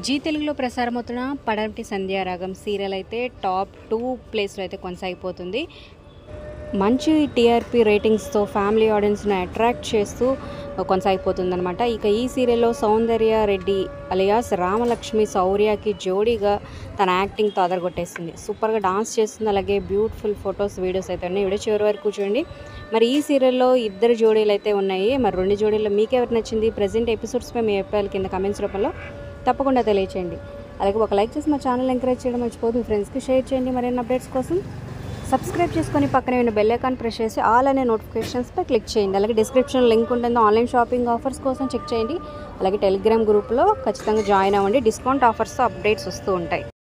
G తెలుగులో ప్రసారమవుతున్న Padamati Sandhyaragam serial అయితే టాప్ టూ ప్లేస్లో అయితే కొనసాగిపోతుంది మంచి టీఆర్పీ రేటింగ్స్తో ఫ్యామిలీ ఆడియన్స్ని అట్రాక్ట్ చేస్తూ కొనసాగిపోతుందన్నమాట ఇక ఈ సీరియల్లో సౌందర్య రెడ్డి అలియాస్ రామలక్ష్మి శౌర్యకి జోడీగా తన యాక్టింగ్తో అదరగొట్టేస్తుంది సూపర్గా డాన్స్ చేస్తుంది అలాగే బ్యూటిఫుల్ ఫొటోస్ వీడియోస్ అయితే ఉన్నాయి వీడియో చివరి వరకు చూడండి మరి ఈ సీరియల్లో ఇద్దరు జోడీలు అయితే ఉన్నాయి మరి రెండు జోడీల్లో మీకు ఎవరు నచ్చింది ప్రజెంట్ ఎపిసోడ్స్పై మీ అభిప్రాయాలు కింద కమెంట్స్ రూపంలో తప్పకుండా తెలియచేయండి అలాగే ఒక లైక్ చేసి మా ఛానల్ ఎంకరేజ్ చేయడం మర్చిపోదు మీ ఫ్రెండ్స్కి షేర్ చేయండి మరిన్ని అప్డేట్స్ కోసం సబ్స్క్రైబ్ చేసుకొని పక్కనే ఉన్న బెల్ ఐకాన్ ప్రెస్ చేసి ఆల్ అనే నోటిఫికేషన్స్పై క్లిక్ చేయండి అలాగే డిస్క్రిప్షన్ లింక్ ఉంటుంది ఆన్లైన్ షాపింగ్ ఆఫర్స్ కోసం చెక్ చేయండి అలాగే టెలిగ్రామ్ గ్రూప్లో ఖచ్చితంగా జాయిన్ అవ్వండి డిస్కౌంట్ ఆఫర్స్తో అప్డేట్స్ వస్తూ ఉంటాయి